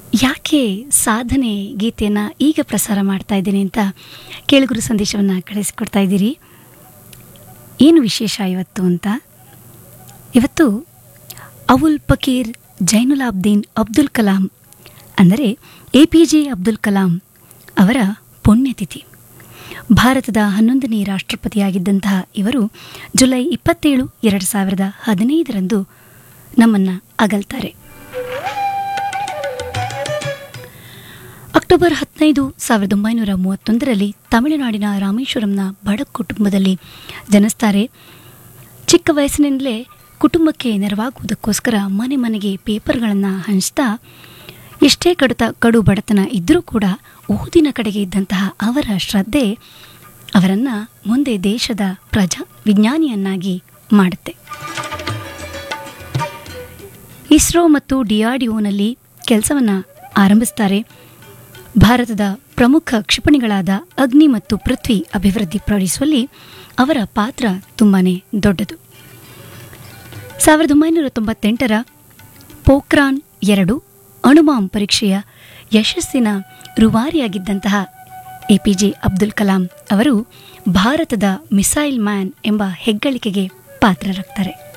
ಯಾಕೆ ಸಾಧನೆ ಗೀತೆಯನ್ನು ಈಗ ಪ್ರಸಾರ ಮಾಡ್ತಾ ಇದ್ದೀನಿ ಅಂತ ಕೇಳುಗರು ಸಂದೇಶವನ್ನು ಕಳಿಸಿಕೊಡ್ತಾ ಇದ್ದೀರಿ ಏನು ವಿಶೇಷ ಇವತ್ತು ಅಂತ ಇವತ್ತು ಅವುಲ್ ಫಕೀರ್ ಜೈನುಲಾಬ್ದೀನ್ ಅಬ್ದುಲ್ ಕಲಾಂ ಅಂದರೆ A P J Abdul Kalam ಅವರ ಪುಣ್ಯತಿಥಿ ಭಾರತದ ಹನ್ನೊಂದನೇ ರಾಷ್ಟ್ರಪತಿಯಾಗಿದ್ದಂತಹ ಇವರು ಜುಲೈ ಇಪ್ಪತ್ತೇಳು ಎರಡು ಸಾವಿರದ ಹದಿನೈದರಂದು ನಮ್ಮನ್ನು ಅಗಲ್ತಾರೆ ಅಕ್ಟೋಬರ್ ಹದಿನೈದು ಸಾವಿರದ ಒಂಬೈನೂರ ಮೂವತ್ತೊಂದರಲ್ಲಿ ತಮಿಳುನಾಡಿನ ರಾಮೇಶ್ವರಂನ ಬಡ ಕುಟುಂಬದಲ್ಲಿ ಜನಿಸ್ತಾರೆ ಚಿಕ್ಕ ವಯಸ್ಸಿನಿಂದಲೇ ಕುಟುಂಬಕ್ಕೆ ನೆರವಾಗುವುದಕ್ಕೋಸ್ಕರ ಮನೆ ಮನೆಗೆ ಪೇಪರ್ಗಳನ್ನು ಹಂಚ್ತಾ ಎಷ್ಟೇ ಕಡುತ ಕಡು ಬಡತನ ಇದ್ದರೂ ಕೂಡ ಓದಿನ ಕಡೆಗೆ ಇದ್ದಂತಹ ಅವರ ಶ್ರದ್ಧೆ ಅವರನ್ನು ಮುಂದೆ ದೇಶದ ಪ್ರಜಾ ವಿಜ್ಞಾನಿಯನ್ನಾಗಿ ಮಾಡುತ್ತೆ ಇಸ್ರೋ ಮತ್ತು ಡಿಆರ್ಡಿಒನಲ್ಲಿ ಕೆಲಸವನ್ನು ಆರಂಭಿಸ್ತಾರೆ ಭಾರತದ ಪ್ರಮುಖ ಕ್ಷಿಪಣಿಗಳಾದ ಅಗ್ನಿ ಮತ್ತು ಪೃಥ್ವಿ ಅಭಿವೃದ್ಧಿಪಡಿಸುವಲ್ಲಿ ಅವರ ಪಾತ್ರ ತುಂಬಾ ದೊಡ್ಡದು ಸಾವಿರದ ಒಂಬೈನೂರ ತೊಂಬತ್ತೆಂಟರ ಪೋಖ್ರಾನ್ ಎರಡು ಅಣುಬಾಂಬ್ ಪರೀಕ್ಷೆಯ ಯಶಸ್ಸಿನ ರೂವಾರಿಯಾಗಿದ್ದಂತಹ A P J Abdul Kalam ಅವರು ಭಾರತದ ಮಿಸೈಲ್ ಮ್ಯಾನ್ ಎಂಬ ಹೆಗ್ಗಳಿಕೆಗೆ ಪಾತ್ರರಾಗ್ತಾರೆ